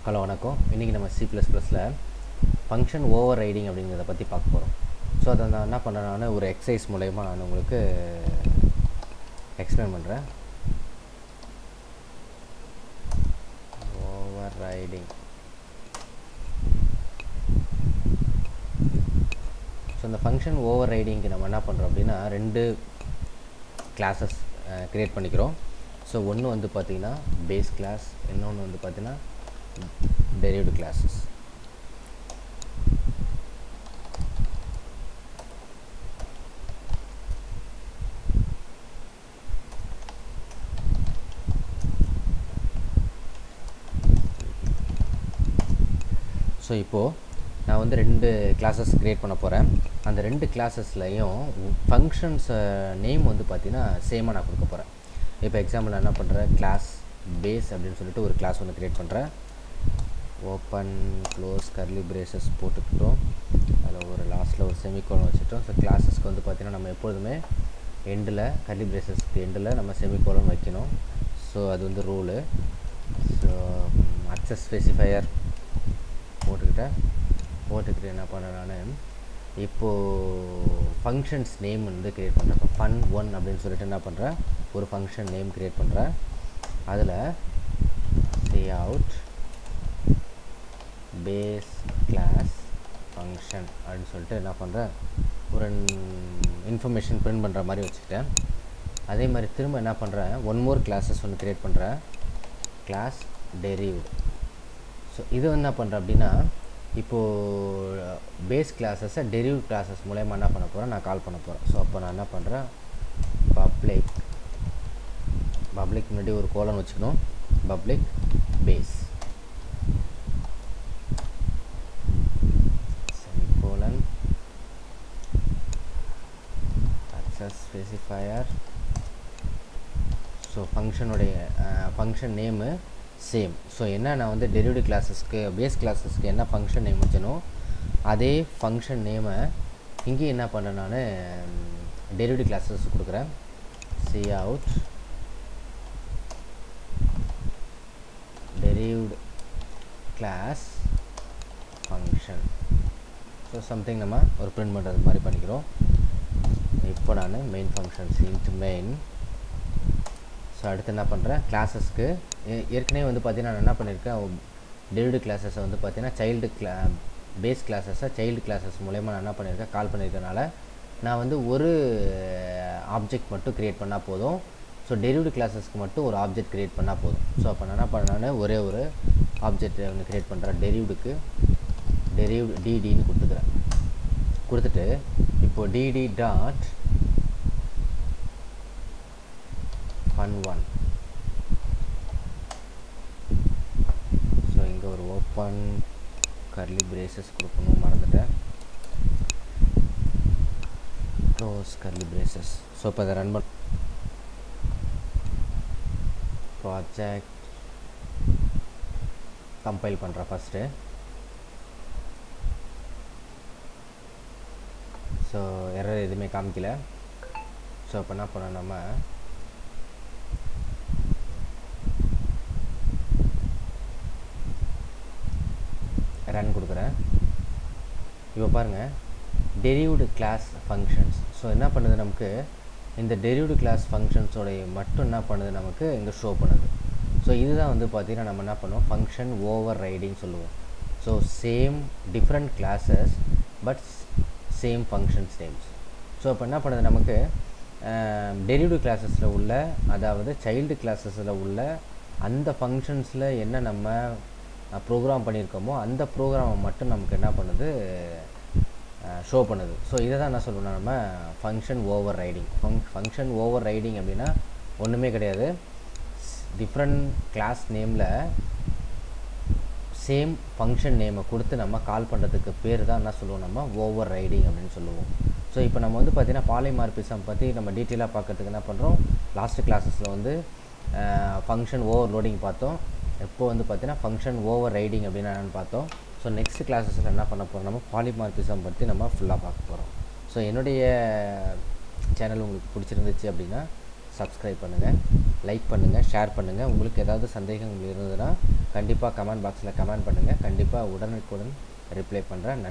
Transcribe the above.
hello வணக்கம் இன்றைக்கி நம்ம சி ப்ளஸ் ப்ளஸில் ஃபங்க்ஷன் ஓவர் ரைடிங் அப்படிங்கிறத பற்றி பார்க்க போகிறோம் ஸோ அதை நான் என்ன பண்ணுறேன் நான் ஒரு எக்ஸசைஸ் மூலயமா நான் உங்களுக்கு எக்ஸ்பிளைன் பண்ணுறேன் ஓவர் ரைடிங் ஸோ இந்த ஃபங்க்ஷன் ஓவர் ரைடிங்க்கு நம்ம என்ன பண்ணுறோம் அப்படின்னா ரெண்டு கிளாஸஸ் க்ரியேட் பண்ணிக்கிறோம் ஸோ ஒன்று வந்து பார்த்திங்கன்னா பேஸ் கிளாஸ் இன்னொன்று வந்து பார்த்திங்கன்னா derived classes ஸோ இப்போது நான் வந்து ரெண்டு கிளாஸஸ் க்ரியேட் பண்ண போகிறேன் அந்த ரெண்டு கிளாஸஸ்லையும் ஃபங்க்ஷன்ஸ் நேம் வந்து பார்த்திங்கன்னா சேமாக நான் கொடுக்க போகிறேன் இப்போ எக்ஸாம்பிள் நான் என்ன பண்ணுறேன் கிளாஸ் பேஸ் அப்படின்னு சொல்லிட்டு ஒரு கிளாஸ் ஒன்று க்ரியேட் பண்ணுறேன் ஓப்பன் க்ளோஸ் கர்லி பிரேசஸ் போட்டுக்கிட்டோம் அதில் ஒரு லாஸ்ட்டில் ஒரு செமிகோலம் வச்சுட்டோம் ஸோ கிளாஸஸ்க்கு வந்து பார்த்திங்கன்னா நம்ம எப்பொழுதுமே எண்டில் கர்லி பிரேசஸ்க்கு எண்டில் நம்ம செமிகோலம் வைக்கணும் ஸோ அது வந்து ரூலு ஸோ அக்சஸ் ஸ்பெசிஃபையர் போட்டுக்கிட்டேன் போட்டுக்கிட்டு என்ன பண்ணேன் நான் இப்போது ஃபங்க்ஷன்ஸ் நேம் வந்து க்ரியேட் பண்ணுறேன் இப்போ ஃபன் ஒன் அப்படின்னு சொல்லிட்டு என்ன பண்ணுறேன் ஒரு ஃபங்க்ஷன் நேம் க்ரியேட் பண்ணுறேன் அதில் cout base class function அப்படின்னு சொல்லிட்டு என்ன பண்ணுறேன் ஒரு இன்ஃபர்மேஷன் பிரிண்ட் பண்ணுற மாதிரி வச்சுக்கிட்டேன் அதே மாதிரி திரும்ப என்ன பண்ணுறேன் ஒன் மோர் கிளாஸஸ் ஒன்று க்ரியேட் பண்ணுறேன் கிளாஸ் டெரிவ்டு ஸோ இது என்ன பண்ணுறேன் அப்படின்னா இப்போது பேஸ் கிளாஸஸை டெரிவ் கிளாஸஸ் மூலயமா என்ன பண்ண போகிறேன் நான் கால் பண்ண போகிறேன் ஸோ அப்போ நான் என்ன பண்ணுறேன் பப்ளிக் பப்ளிக் முன்னாடி ஒரு கோலன் வச்சுக்கணும் public base semicolon access specifier so ஃபங்க்ஷனுடைய ஃபங்க்ஷன் நேமு சேம் ஸோ என்ன நான் வந்து டெரிவ்டு கிளாஸஸ்க்கு பேஸ் கிளாஸஸ்க்கு என்ன ஃபங்க்ஷன் நேம் வச்சனோ அதே ஃபங்க்ஷன் நேமை இங்கேயும் என்ன பண்ணேன் நான் டெரிவ்டு கிளாஸஸ் கொடுக்குறேன் cout derived class function so something நம்ம ஒரு பிரிண்ட் பண்ணுறது மாதிரி பண்ணிக்கிறோம் இப்போ நான் main functions int main so அடுத்து என்ன பண்ணுறேன் கிளாஸஸ்க்கு ஏற்கனவே வந்து பார்த்தீங்கன்னா நான் என்ன பண்ணியிருக்கேன் டெரிவ்டு கிளாஸஸை வந்து பார்த்தீங்கன்னா சைல்டு கிளா பேஸ் கிளாஸஸை சைல்டு கிளாஸஸ் மூலயமா நான் என்ன பண்ணியிருக்கேன் கால் பண்ணியிருக்கனால நான் வந்து ஒரு ஆப்ஜெக்ட் மட்டும் க்ரியேட் பண்ணால் போதும் ஸோ டெரிவ்டு கிளாஸஸ்க்கு மட்டும் ஒரு ஆப்ஜெக்ட் க்ரியேட் பண்ணால் போதும் ஸோ அப்போ நான் என்ன பண்ணேன் ஒரே ஒரு ஆப்ஜெக்ட் ஒன்று க்ரியேட் பண்ணுறேன் டெரிவ்டுக்கு டெரிவ்டு டிடின்னு கொடுத்துக்கிறேன் கொடுத்துட்டு இப்போது DD dot fun one so இங்கே ஒரு ஓப்பன் கர்லி பிரேசஸ் கொடுக்கணும் மறந்துட்டேன் க்ளோஸ் கர்லி பிரேசஸ் ஸோ இப்போ அதை ரன் பண்ண ப்ராஜெக்ட் கம்பைல் பண்ணுறேன் ஃபஸ்ட்டு ஸோ எரர் எதுவுமே காமிக்கல ஸோ இப்போ என்ன பண்ணோம் நம்ம ரன் கொடுக்குறேன் இப்போ பாருங்கள் டெரிவ்டு கிளாஸ் ஃபங்க்ஷன்ஸ் ஸோ என்ன பண்ணுது நமக்கு இந்த டெரிவ்டு கிளாஸ் ஃபங்க்ஷன்ஸோடைய மட்டும் என்ன பண்ணுது நமக்கு இங்கே ஷோ பண்ணுது ஸோ இதுதான் வந்து பார்த்திங்கன்னா நம்ம என்ன பண்ணுவோம் ஃபங்க்ஷன் ஓவர் ரைடிங் சொல்லுவோம் so same different classes but same functions names so இப்போ என்ன பண்ணுது நமக்கு டெரிவ்டு கிளாஸஸில் உள்ள அதாவது சைல்டு கிளாஸஸில் உள்ள அந்த ஃபங்க்ஷன்ஸில் என்ன நம்ம ப்ரோக்ராம் பண்ணியிருக்கோமோ அந்த ப்ரோக்ராமை மட்டும் நமக்கு என்ன பண்ணுது ஷோ பண்ணுது ஸோ இதை தான் என்ன சொல்லணும் நம்ம function overriding fun function overriding அப்படின்னா ஒன்றுமே கிடையாது டிஃப்ரெண்ட் கிளாஸ் நேமில் சேம் ஃபங்க்ஷன் நேமை கொடுத்து நம்ம கால் பண்ணுறதுக்கு பேர் தான் என்ன சொல்லுவோம் நம்ம ஓவர் ரைடிங் அப்படின்னு சொல்லுவோம் ஸோ இப்போ நம்ம வந்து பார்த்திங்கன்னா பாலிமார்பிசம் பற்றி நம்ம டீட்டெயிலாக பார்க்கறதுக்கு என்ன பண்ணுறோம் லாஸ்ட்டு கிளாஸஸில் வந்து ஃபங்க்ஷன் ஓவர் லோடிங் பார்த்தோம் எப்போ வந்து பார்த்தீங்கன்னா ஃபங்க்ஷன் ஓவர் ரைடிங் அப்படின்னு என்னென்னு பார்த்தோம் ஸோ நெக்ஸ்ட் கிளாஸஸில் என்ன பண்ண போகிறோம் நம்ம பாலிமார்பிசம் பற்றி நம்ம ஃபுல்லாக பார்க்க போகிறோம் ஸோ என்னுடைய சேனல் உங்களுக்கு பிடிச்சிருந்துச்சு அப்படின்னா சப்ஸ்கிரைப் பண்ணுங்கள் லைக் பண்ணுங்கள் ஷேர் பண்ணுங்கள் உங்களுக்கு ஏதாவது சந்தேகங்கள் இருந்ததுன்னா கண்டிப்பாக கமெண்ட் பாக்ஸில் கமெண்ட் பண்ணுங்கள் கண்டிப்பாக உடனுக்குடன் ரிப்ளை பண்ணுறேன்